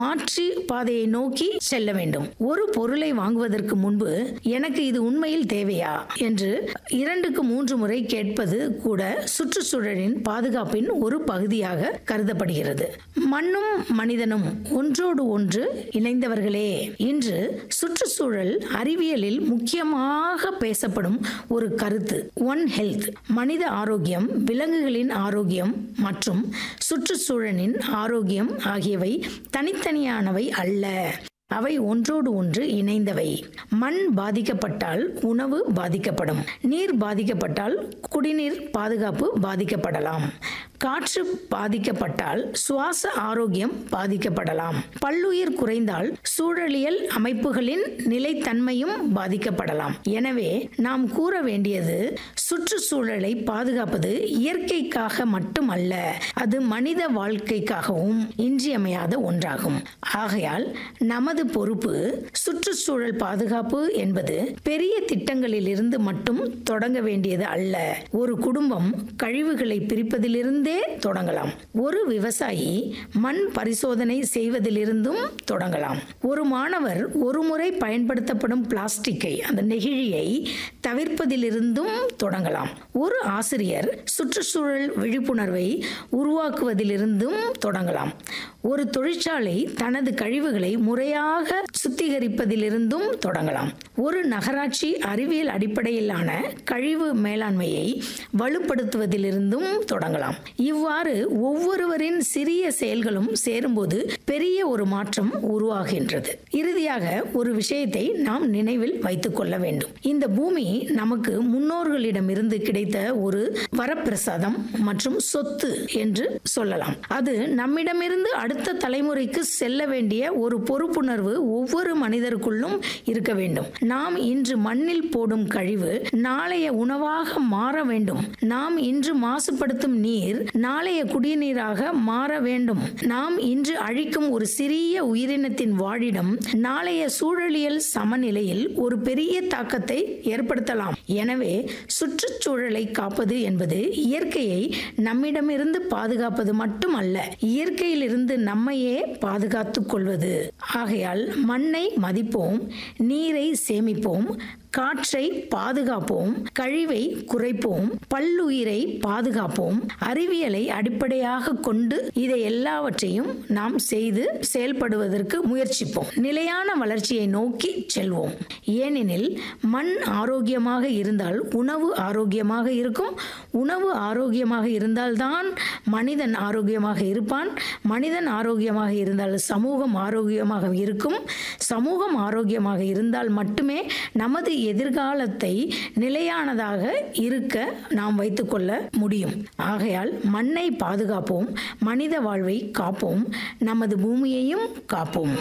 மாற்றி பாதையை நோக்கி செல்ல வேண்டும் ஒரு பொருளை வாங்குவதற்கு முன்பு எனக்கு இது உண்மையில் தேவையா என்று இரண்டுக்கு மூன்று முறை கேட்பது கூட சுற்றுச்சூழலின் பாதுகாப்பின் ஒரு பகுதியாக கருதப்படுகிறது மண்ணும் மனிதனும் ஒன்றோடு ஒன்று இணைந்தவர்களே இன்று சுற்றுச்சூழல் அறிவியலில் முக்கியமாக பேசப்படும் ஒரு கருத்து ஒன் ஹெல்த் மனித ஆரோக்கியம் விலங்குகளின் ஆரோக்கியம் மற்றும் சுற்றுச்சூழலின் ஆரோக்கியம் ஆகியவை தனித்தனியானவை அல்ல அவை ஒன்றோடு ஒன்று இணைந்தவை மண் பாதிக்கப்பட்டால் உணவு பாதிக்கப்படும் நீர் பாதிக்கப்பட்டால் குடிநீர் பாதுகாப்பு பாதிக்கப்படலாம் காற்று பாதிக்கப்பட்டால் சுவாச ஆரோக்கியம் பாதிக்கப்படலாம் பல்லுயிர் குறைந்தால் சூழலியல் அமைப்புகளின் நிலைத்தன்மையும் பாதிக்கப்படலாம் எனவே நாம் கூற வேண்டியது சுற்றுச்சூழலை பாதுகாப்பது இயற்கைக்காக மட்டுமல்ல அது மனித வாழ்க்கைக்காகவும் இன்றியமையாத ஒன்றாகும் ஆகையால் நமது பொறுப்பு சுற்றுச்சூழல் பாதுகாப்பு என்பது பெரிய திட்டங்களில் இருந்து மட்டும் தொடங்க வேண்டியது அல்ல ஒரு குடும்பம் கழிவுகளை பிரிப்பதிலிருந்தே தொடங்கலாம் ஒரு விவசாயி மண் பரிசோதனை செய்வதிலிருந்தும் தொடங்கலாம் ஒரு மாணவர் ஒரு முறை பயன்படுத்தப்படும் பிளாஸ்டிக்கை அந்த நெகிழியை தவிர்ப்பதிலிருந்தும் தொடங்கலாம் ஒரு ஆசிரியர் சுற்றுச்சூழல் விழிப்புணர்வை உருவாக்குவதிலிருந்தும் தொடங்கலாம் ஒரு தொழிற்சாலை தனது கழிவுகளை முறையாக சுத்திகரிப்பதிலிருந்தும் தொடங்கலாம் ஒரு நகராட்சி அறிவியல் அடிப்படையிலான கழிவு மேலாண்மையை வலுப்படுத்துவதிலிருந்தும் தொடங்கலாம் இவ்வாறு ஒவ்வொருவரின் சிறிய செயல்களும் சேரும்போது பெரிய ஒரு மாற்றம் உருவாகின்றது இறுதியாக ஒரு விஷயத்தை நாம் நினைவில் வைத்துக் கொள்ள வேண்டும் இந்த பூமி நமக்கு முன்னோர்களிடமிருந்து கிடைத்த ஒரு வரப்பிரசாதம் மற்றும் சொத்து என்று சொல்லலாம் அது நம்மிடமிருந்து அடுத்த தலைமுறைக்கு செல்ல வேண்டிய ஒரு பொறுப்புணர்வு ஒவ்வொரு மனிதருக்குள்ளும் இருக்க வேண்டும் நாம் இன்று மண்ணில் போடும் கழிவு நாளைய உணவாக மாற வேண்டும் நாம் இன்று மாசுபடுத்தும் நீர் நாளைய குடிநீராக மாற வேண்டும் நாம் இன்று அழிக்கும் ஒரு சிறிய உயிரினத்தின் வாழிடம் நாளைய சூழலியல் சமநிலையில் ஒரு பெரிய தாக்கத்தை ஏற்படுத்தலாம் எனவே சுற்றுச்சூழலை காப்பது என்பது இயற்கையை நம்மிடமிருந்து பாதுகாப்பது மட்டுமல்ல இயற்கையிலிருந்து நம்மையே பாதுகாத்துக் கொள்வது ஆகையால் மண்ணை மதிப்போம் நீரை சேமிப்போம் காற்றை பாதுகாப்போம் கழிவை குறைப்போம் பல்லுயிரை பாதுகாப்போம் அறிவியலை அடிப்படையாக கொண்டு இதை எல்லாவற்றையும் நாம் செய்து செயல்படுவதற்கு முயற்சிப்போம் நிலையான வளர்ச்சியை நோக்கி செல்வோம் ஏனெனில் மண் ஆரோக்கியமாக இருந்தால் உணவு ஆரோக்கியமாக இருக்கும் உணவு ஆரோக்கியமாக இருந்தால்தான் மனிதன் ஆரோக்கியமாக இருப்பான் மனிதன் ஆரோக்கியமாக இருந்தால் சமூகம் ஆரோக்கியமாக இருக்கும் சமூகம் ஆரோக்கியமாக இருந்தால் மட்டுமே நமது எதிர்காலத்தை நிலையானதாக இருக்க நாம் வைத்துக்கொள்ள முடியும் ஆகையால் மண்ணை பாதுகாப்போம் மனித வாழ்வை காப்போம் நமது பூமியையும் காப்போம்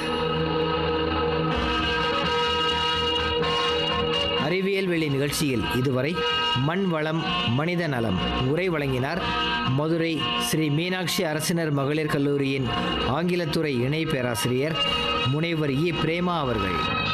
அறிவியல் வெளி நிகழ்ச்சியில் இதுவரை மண் வளம் மனித நலம் உரை வழங்கினார் மதுரை ஸ்ரீ மீனாட்சி அரசினர் மகளிர் கல்லூரியின் ஆங்கிலத்துறை இணை பேராசிரியர் முனைவர் இ பிரேமா அவர்கள்